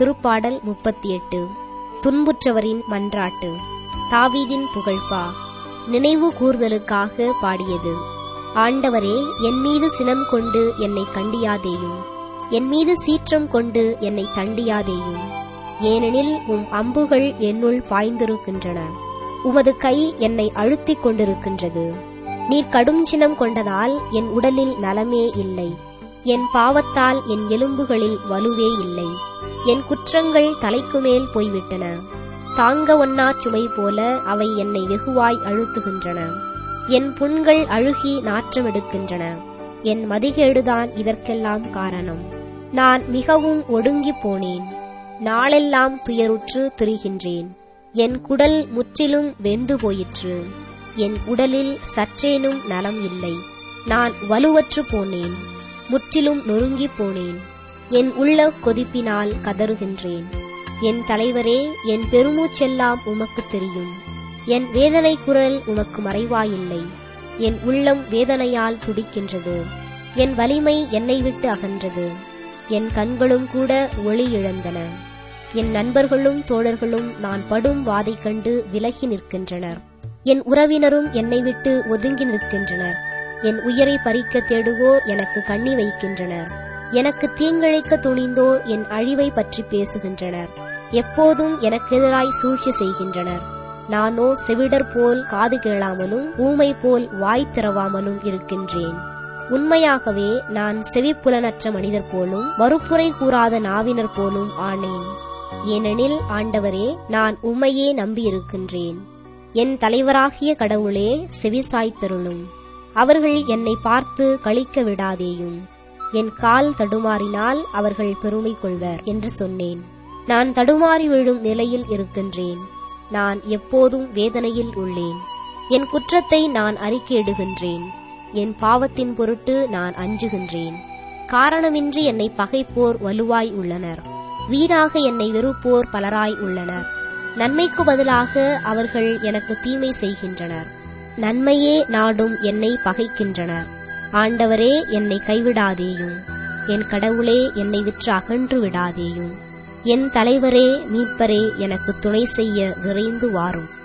திருப்பாடல் முப்பத்தி எட்டு துன்புற்றவரின் மன்றாட்டு தாவீதின் புகழ்பா நினைவு கூர்தலுக்காக பாடியது ஆண்டவரே என் மீது சினம் கொண்டு என்னை கண்டியாதேயும் என் மீது சீற்றம் கொண்டு என்னை தண்டியாதேயும் ஏனெனில் உம் அம்புகள் என்னுள் பாய்ந்திருக்கின்றன உமது கை என்னை அழுத்திக் கொண்டிருக்கின்றது நீர் கடும் சினம் கொண்டதால் என் உடலில் நலமே இல்லை என் பாவத்தால் என் எலும்புகளில் வலுவே இல்லை என் குற்றங்கள் தலைக்கு மேல் போய்விட்டன தாங்க ஒண்ணா சுமை போல அவை என்னை வெகுவாய் அழுத்துகின்றன என் புண்கள் அழுகி நாற்றமெடுக்கின்றன என் மதிகேடுதான் இதற்கெல்லாம் காரணம் நான் மிகவும் ஒடுங்கிப் போனேன் நாளெல்லாம் துயருற்று திரிகின்றேன் என் குடல் முற்றிலும் வெந்து போயிற்று என் உடலில் சற்றேனும் நலம் இல்லை நான் வலுவற்று போனேன் முற்றிலும் நொறுங்கிப் போனேன் என் உள்ள கொதிப்பினால் கதறுகின்றேன் என் தலைவரே என் பெருமூச்செல்லாம் உமக்கு தெரியும் என் வேதனை குரல் உமக்கு மறைவாயில்லை என் உள்ளம் வேதனையால் துடிக்கின்றது என் வலிமை என்னை விட்டு அகன்றது என் கண்களும் கூட ஒளி இழந்தன என் நண்பர்களும் தோழர்களும் நான் படும் வாதை கண்டு விலகி நிற்கின்றனர் என் உறவினரும் என்னை விட்டு ஒதுங்கி நிற்கின்றனர் என் உயிரை பறிக்க தேடுவோர் எனக்கு கண்ணி வைக்கின்றனர் எனக்கு தீங்கிழைக்க துணிந்தோர் என் அழிவை பற்றி பேசுகின்றனர் எப்போதும் எனக்கு எதிராய் சூழ்ச்சி செய்கின்றனர் நானோ செவிடர் போல் காது கேளாமலும் ஊமை போல் வாய் திறவாமலும் இருக்கின்றேன் உண்மையாகவே நான் செவிப்புலனற்ற மனிதர் போலும் மறுப்புரை கூறாத நாவினர் போலும் ஆனேன் ஏனெனில் ஆண்டவரே நான் உம்மையே நம்பியிருக்கின்றேன் என் தலைவராகிய கடவுளே செவிசாய்த்தருளும் அவர்கள் என்னை பார்த்து கழிக்க விடாதேயும் என் கால் தடுமாறினால் அவர்கள் பெருமை கொள்வர் என்று சொன்னேன் நான் தடுமாறி விழும் நிலையில் இருக்கின்றேன் நான் எப்போதும் வேதனையில் உள்ளேன் என் குற்றத்தை நான் அறிக்கையிடுகின்றேன் என் பாவத்தின் பொருட்டு நான் அஞ்சுகின்றேன் காரணமின்றி என்னை பகைப்போர் வலுவாய் உள்ளனர் வீணாக என்னை வெறுப்போர் பலராய் உள்ளனர் நன்மைக்கு பதிலாக அவர்கள் எனக்கு தீமை செய்கின்றனர் நன்மையே நாடும் என்னை பகைக்கின்றனர் ஆண்டவரே என்னை கைவிடாதேயும் என் கடவுளே என்னை விற்று அகன்று விடாதேயும் என் தலைவரே மீட்பரே எனக்கு துணை செய்ய விரைந்து வாரும்